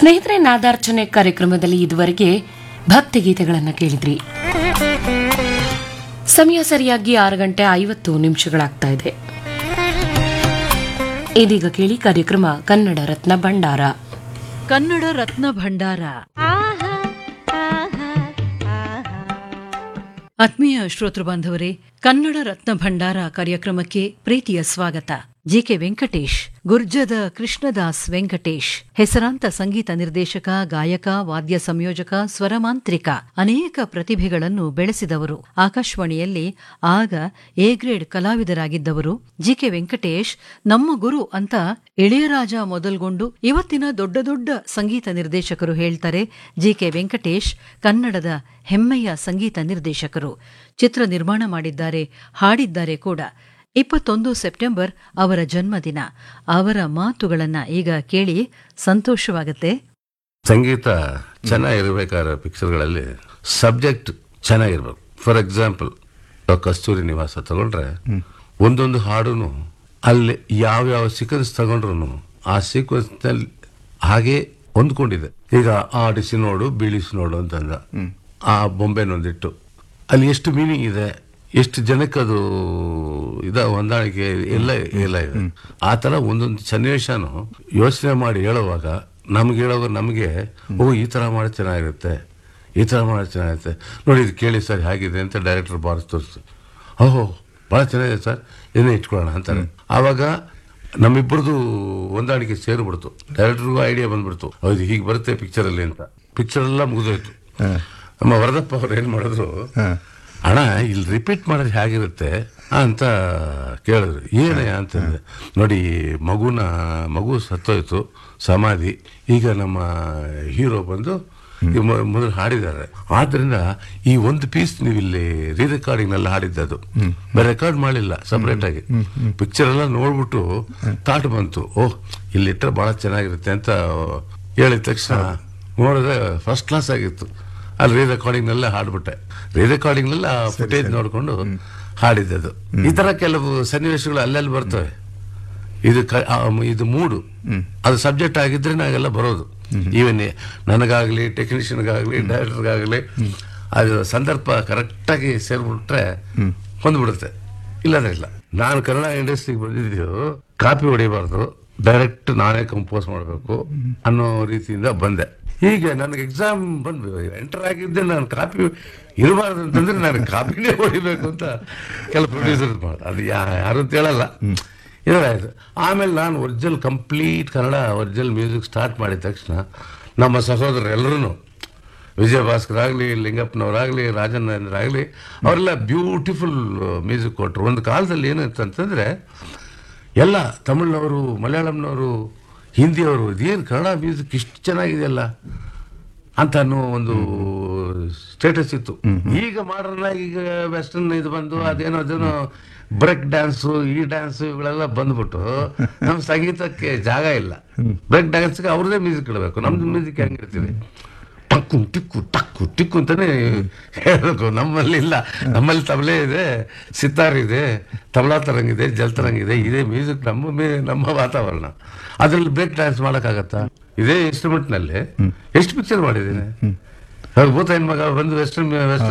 ಸ್ನೇಹಿತರೆ ನಾದಾರ್ಚನೆ ಕಾರ್ಯಕ್ರಮದಲ್ಲಿ ಇದುವರೆಗೆ ಭಕ್ತಿಗೀತೆಗಳನ್ನು ಕೇಳಿದ್ರಿ ಸಮಯ ಸರಿಯಾಗಿ ಆರು ಗಂಟೆ ಐವತ್ತು ನಿಮಿಷಗಳಾಗ್ತಾ ಇದೆ ಇದೀಗ ಕೇಳಿ ಕಾರ್ಯಕ್ರಮ ಕನ್ನಡ ರತ್ನ ಭಂಡಾರ ಕನ್ನಡ ರತ್ನ ಭಂಡಾರ ಆತ್ಮೀಯ ಶ್ರೋತೃ ಬಾಂಧವರೇ ಕನ್ನಡ ರತ್ನ ಭಂಡಾರ ಕಾರ್ಯಕ್ರಮಕ್ಕೆ ಪ್ರೀತಿಯ ಸ್ವಾಗತ ಜಿಕೆ ವೆಂಕಟೇಶ್ ಗುರ್ಜದ ಕೃಷ್ಣದಾಸ್ ವೆಂಕಟೇಶ್ ಹೆಸರಾಂತ ಸಂಗೀತ ನಿರ್ದೇಶಕ ಗಾಯಕ ವಾದ್ಯ ಸಂಯೋಜಕ ಸ್ವರಮಾಂತ್ರಿಕ ಅನೇಕ ಪ್ರತಿಭೆಗಳನ್ನು ಬೆಳೆಸಿದವರು ಆಕಾಶವಾಣಿಯಲ್ಲಿ ಆಗ ಎ ಗ್ರೇಡ್ ಕಲಾವಿದರಾಗಿದ್ದವರು ಜಿಕೆ ವೆಂಕಟೇಶ್ ನಮ್ಮ ಗುರು ಅಂತ ಇಳೆಯರಾಜ ಮೊದಲ್ಗೊಂಡು ಇವತ್ತಿನ ದೊಡ್ಡ ದೊಡ್ಡ ಸಂಗೀತ ನಿರ್ದೇಶಕರು ಹೇಳ್ತಾರೆ ಜಿಕೆ ವೆಂಕಟೇಶ್ ಕನ್ನಡದ ಹೆಮ್ಮೆಯ ಸಂಗೀತ ನಿರ್ದೇಶಕರು ಚಿತ್ರ ನಿರ್ಮಾಣ ಮಾಡಿದ್ದಾರೆ ಹಾಡಿದ್ದಾರೆ ಕೂಡ ಇಪ್ಪತ್ತೊಂದು ಸೆಪ್ಟೆಂಬರ್ ಅವರ ಜನ್ಮದಿನ ಅವರ ಮಾತುಗಳನ್ನ ಈಗ ಕೇಳಿ ಸಂತೋಷವಾಗತ್ತೆ ಸಂಗೀತ ಚೆನ್ನಾಗಿರ್ಬೇಕಾದ್ರೆ ಪಿಕ್ಚರ್ಗಳಲ್ಲಿ ಸಬ್ಜೆಕ್ಟ್ ಚೆನ್ನಾಗಿರ್ಬೇಕು ಫಾರ್ ಎಕ್ಸಾಂಪಲ್ ಕಸ್ತೂರಿ ನಿವಾಸ ತಗೊಂಡ್ರೆ ಒಂದೊಂದು ಹಾಡುನು ಅಲ್ಲಿ ಯಾವ ಯಾವ ಸೀಕ್ವೆನ್ಸ್ ತಗೊಂಡ್ರು ಆ ಸೀಕ್ವೆನ್ಸ್ ನಲ್ಲಿ ಹಾಗೆ ಹೊಂದ್ಕೊಂಡಿದೆ ಈಗ ಆಡಿಸಿ ನೋಡು ಬೀಳಿಸಿ ನೋಡು ಅಂತಂದ ಆ ಬೊಂಬೆನೊಂದಿಟ್ಟು ಅಲ್ಲಿ ಎಷ್ಟು ಮೀನಿಂಗ್ ಇದೆ ಎಷ್ಟು ಜನಕ್ಕೆ ಅದು ಇದ ಹೊಂದಾಣಿಕೆ ಎಲ್ಲ ಎಲ್ಲ ಇದೆ ಆ ತರ ಒಂದೊಂದು ಸನ್ನಿವೇಶನು ಯೋಚನೆ ಮಾಡಿ ಹೇಳುವಾಗ ನಮ್ಗೆ ಹೇಳುವಾಗ ನಮಗೆ ಓ ಈ ತರ ಮಾಡಿ ಚೆನ್ನಾಗಿರುತ್ತೆ ಈ ತರ ಮಾಡಿ ಚೆನ್ನಾಗಿರುತ್ತೆ ನೋಡಿ ಇದು ಕೇಳಿ ಸರ್ ಹೇಗಿದೆ ಅಂತ ಡೈರೆಕ್ಟರ್ ಬಾರಿಸ್ ತೋರಿಸ್ತು ಓಹೋ ಭಾಳ ಚೆನ್ನಾಗಿದೆ ಸರ್ ಇದನ್ನೇ ಇಟ್ಕೊಳ್ಳೋಣ ಅಂತಾರೆ ಆವಾಗ ನಮ್ಮಿಬ್ಬರದು ಹೊಂದಾಣಿಕೆ ಸೇರಿಬಿಡ್ತು ಡೈರೆಕ್ಟರ್ಗೂ ಐಡಿಯಾ ಬಂದ್ಬಿಡ್ತು ಹೌದು ಹೀಗೆ ಬರುತ್ತೆ ಪಿಕ್ಚರಲ್ಲಿ ಅಂತ ಪಿಕ್ಚರ್ ಎಲ್ಲ ಮುಗಿದೋಯ್ತು ನಮ್ಮ ವರದಪ್ಪ ಅವ್ರು ಏನ್ ಮಾಡಿದ್ರು ಅಣ್ಣ ಇಲ್ಲಿ ರಿಪೀಟ್ ಮಾಡೋದು ಹೇಗಿರುತ್ತೆ ಅಂತ ಕೇಳಿದ್ರು ಏನಯ್ಯ ಅಂತಂದೆ ನೋಡಿ ಮಗುನ ಮಗು ಸತ್ತೋಯ್ತು ಸಮಾಧಿ ಈಗ ನಮ್ಮ ಹೀರೋ ಬಂದು ಈ ಮೊ- ಮೊದಲು ಹಾಡಿದ್ದಾರೆ ಆದ್ರಿಂದ ಈ ಒಂದು ಪೀಸ್ ನೀವು ಇಲ್ಲಿ ರೀ ರೆಕಾರ್ಡಿಂಗ್ ನಲ್ಲಿ ಹಾಡಿದ್ದದು ಬೇರೆ ರೆಕಾರ್ಡ್ ಮಾಡಲಿಲ್ಲ ಸಪರೇಟ್ ಆಗಿ ಪಿಕ್ಚರ್ ಎಲ್ಲ ನೋಡ್ಬಿಟ್ಟು ತಾಟ್ ಬಂತು ಓಹ್ ಇಲ್ಲಿ ಇಟ್ಟರೆ ಬಹಳ ಚೆನ್ನಾಗಿರುತ್ತೆ ಅಂತ ಹೇಳಿದ ತಕ್ಷಣ ನೋಡಿದ್ರೆ ಫಸ್ಟ್ ಕ್ಲಾಸ್ ಆಗಿತ್ತು ಅಲ್ಲಿ ರೀ ರೆಕಾರ್ಡಿಂಗ್ ನಲ್ಲೇ ಹಾಡ್ಬಿಟ್ಟೆ ರೀ ರೆಕಾರ್ಡಿಂಗ್ ನಲ್ಲಿ ಆ ಫುಟೇಜ್ ನೋಡ್ಕೊಂಡು ಹಾಡಿದ್ದದು ಈ ತರ ಕೆಲವು ಸನ್ನಿವೇಶಗಳು ಅಲ್ಲಲ್ಲಿ ಬರ್ತವೆ ಇದು ಕ- ಆ, ಮ್- ಇದು ಮೂಡು ಅದು ಸಬ್ಜೆಕ್ಟ್ ಆಗಿದ್ರೆ ನಾವೆಲ್ಲ ಬರೋದು ಈವನ್ ನನಗಾಗ್ಲಿ ಟೆಕ್ನಿಷಿಯನ್ಗಾಗ್ಲಿ ಡೈರೆಕ್ಟರ್ಗಾಗ್ಲಿ ಅದು ಸಂದರ್ಭ ಕರೆಕ್ಟಾಗಿ ಸೇರ್ಬಿಟ್ರೆ ಹೊಂದ್ಬಿಡುತ್ತೆ ಇಲ್ಲದ್ರೆ ಇಲ್ಲ ನಾನು ಕನ್ನಡ ಇಂಡಸ್ಟ್ರಿಗೆ ಬಂದಿದ್ದು ಕಾಪಿ ಹೊಡಿಬಾರ್ದು ಡೈರೆಕ್ಟ್ ನಾನೇ ಕಂಪೋಸ್ ಮಾಡಬೇಕು ಅನ್ನೋ ರೀತಿಯಿಂದ ಬಂದೆ ಹೀಗೆ ನನಗೆ ಎಕ್ಸಾಮ್ ಬಂದು ಎಂಟರ್ ಆಗಿದ್ದೆ ನಾನು ಕಾಪಿ ಇರಬಾರ್ದು ಅಂತಂದ್ರೆ ನಾನು ಕಾಪಿನೇ ಹೊಡಿಬೇಕು ಅಂತ ಕೆಲ ಪ್ರೊಡ್ಯೂಸರ್ ಮಾಡ ಅದು ಯಾ- ಯಾರು ಅಂತ ಹೇಳಲ್ಲ ಇದಾಯ್ತು ಆಮೇಲೆ ನಾನು original complete Kannada original music start ಮಾಡಿದ ತಕ್ಷಣ ನಮ್ಮ ಸಹೋದರರು ಎಲ್ಲರೂ ವಿಜಯ ಭಾಸ್ಕರ್ ಆಗಲಿ ಲಿಂಗಪ್ಪನವರಾಗಲಿ ರಾಜನೇಂದ್ರ ಆಗಲಿ ಅವರೆಲ್ಲ ಬ್ಯೂಟಿಫುಲ್ ಮ್ಯೂಸಿಕ್ ಕೊಟ್ಟರು ಒಂದು ಕಾಲದಲ್ಲಿ ಏನಿತ್ತು ಅಂತಂದರೆ ಎಲ್ಲ ತಮಿಳ್ನವರು ಮಲಯಾಳಂನವರು ಹಿಂದಿಯವರು ಇದೇನು ಕನ್ನಡ ಮ್ಯೂಸಿಕ್ ಇಷ್ಟು ಚೆನ್ನಾಗಿದೆಯಲ್ಲ ಅಂತ ಅನ್ನೋ ಒಂದು ಸ್ಟೇಟಸ್ ಇತ್ತು ಈಗ ಮಾಡರ್ನ್ ಆಗಿ ಈಗ ವೆಸ್ಟರ್ನ್ ಇದು ಬಂದು ಅದೇನೋ ಅದೇನೋ ಬ್ರೇಕ್ ಡ್ಯಾನ್ಸು ಈ ಡ್ಯಾನ್ಸ್ ಇವುಗಳೆಲ್ಲ ಬಂದ್ಬಿಟ್ಟು ನಮ್ಮ ಸಂಗೀತಕ್ಕೆ ಜಾಗ ಇಲ್ಲ ಬ್ರೇಕ್ ಡ್ಯಾನ್ಸ್ಗೆ ಅವ್ರದೇ ಮ್ಯೂಸಿಕ್ ಇಡಬೇಕು ನಮ್ದು ಮ್ಯೂಸಿಕ್ ಹೆಂಗಿರ್ತೀವಿ ಟಕ್ಕು ಟಿಕ್ಕು ಟಕ್ಕು ಟಿಕ್ಕು ಅಂತಾನೆ ಹೇಳಬೇಕು ನಮ್ಮಲ್ಲಿ ಇಲ್ಲ ನಮ್ಮಲ್ಲಿ ತಬಲೆ ಇದೆ ಸಿತಾರ್ ಇದೆ ತಬಲಾ ತರಂಗಿದೆ ಜಲ್ ತರಂಗಿದೆ ಇದೇ ಮ್ಯೂಸಿಕ್ ನಮ್ಮ ಮೇ- ನಮ್ಮ ವಾತಾವರಣ ಅದ್ರಲ್ಲಿ ಬ್ರೇಕ್ ಡ್ಯಾನ್ಸ್ ಮಾಡೋಕ್ಕಾಗತ್ತಾ ಇದೇ ಇನ್ಸ್ಟ್ರೂಮೆಂಟ್ ನಲ್ಲಿ ಎಷ್ಟು ಪಿಕ್ಚರ್ ಮಾಡಿದ್ದೀನಿ ಅವ್ರ ಭೂತ ಹೆಣ್ಮಗ ಬಂದು ವೆಸ್ಟರ್ನ್